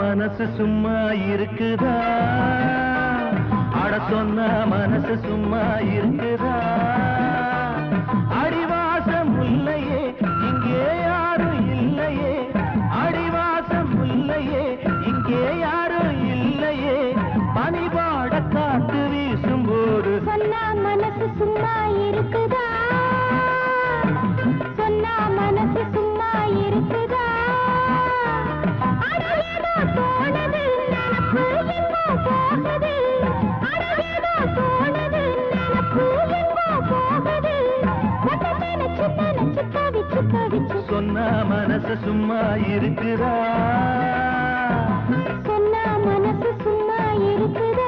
மனசு சும்மா இருக்குதா அட சொன்ன மனசு சும்மா இருக்குதா அடிவாசம் இல்லையே இங்கே யாரும் இல்லையே அடிவாசம் இல்லையே இங்கே யாரும் இல்லையே பனிபாட காத்து வீசும்போது சொன்னா மனசு சும்மா இருக்குதா சொன்னா மனசு சும்மா இருக்குதா அட ஏதோ தோணுது நினப்பு எங்கோ போகுது அட ஏதோ தோணுது நினப்பு எங்கோ போகுது ஒன்ன நினைச்சு நினைச்சு தவிச்சு தவிச்சு சொன்ன மனசு சும்மா இருக்குதா சொன்னா மனசு சும்மா இருக்குதா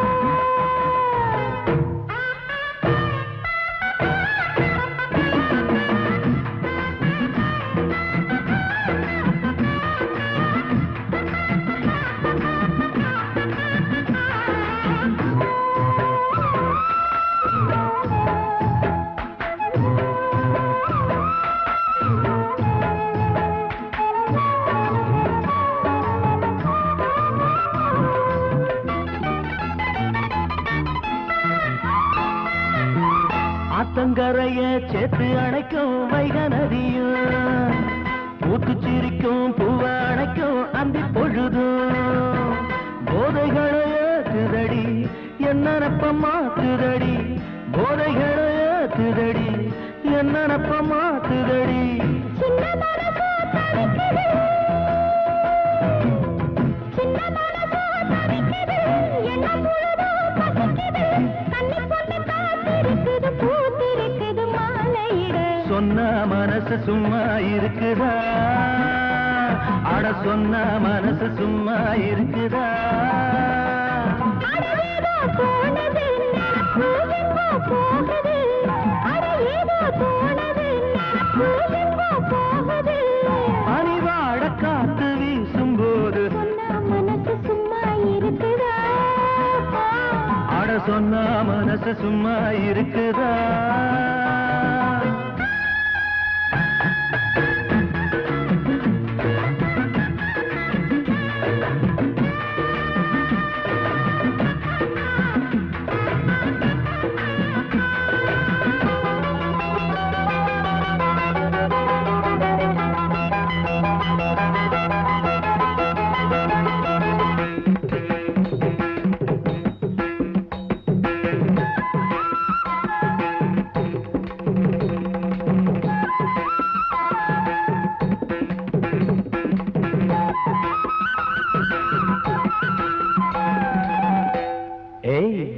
ஆத்தங்கரைய சேர்த்து அணைக்கும் வைக நதியும் பூத்து சிரிக்கும் பூவ அணைக்கும் அந்தி பொழுதும் போதைகளை ஏத்துதடி என்ன மாத்துதடி போதைகளை ஏத்துதடி என்ன மாத்துதடி சின்ன மனசு தவிக்குது சின்ன மனசு தவிக்குது என்ன முழுதும் பசிக்குது கண்ணி பொண்ணு காத்திருக்குது பூத்திருக்குது மாலையிட சொன்ன மனசு சும்மா இருக்குதா அட சொன்ன மனசு சும்மா இருக்குதா அட ஏதோ தோணுது நினப்பு எங்கோ போகுது அட ஏதோ தோணுது நினப்பு எங்கோ போகுது பனிவாட காத்து வீசும்போது சொன்னா மனசு சும்மா இருக்குதா அட சொன்ன மனசு சும்மா இருக்குதா ஏய்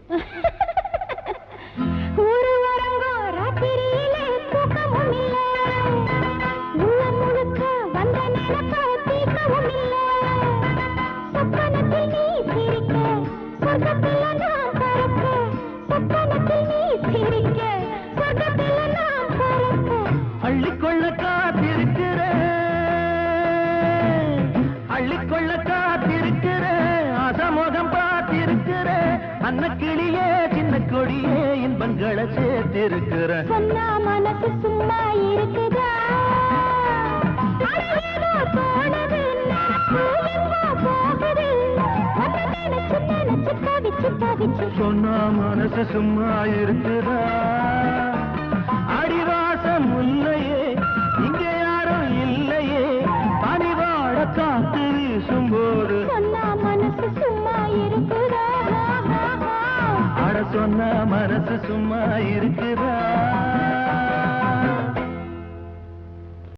ஒரு வரங்கோ ராத்திரியிலே தூக்கமும் இல்ல உள்ள முழுக்க வந்த நினைப்ப தீர்க்கவும் இல்ல சொப்பனத்தில் நீ சிரிக்க சொர்க்கத்தில் நான் பறக்க சொப்பனத்தில் நீ சிரிக்க சொர்க்கத்தில் நான் பறக்க அள்ளிக்கொள்ள காத்திருக்கிற அள்ளிக்கொள்ள காத்திருக்கிற அசமோகம் பார்த்திருக்கிற அன்ன கிளியே சின்ன கொடியே இன்பங்களை சேர்த்திருக்கிற சொன்னா மனசு சும்மா இருக்குதா அட ஏதோ தோணுது நினப்பு எங்கோ போகுது ஒன்ன நினைச்சு நினைச்சு தவிச்சு தவிச்சு சொன்னா மனசு சும்மா இருக்குதா அடிவாசம் இல்லையே இங்க யாரும் இல்லையே பனிவாட காத்து வீசும்போது சொன்னா மனசு சும்மா இருக்குதா அட சொன்ன மனசு சும்மா இருக்குதா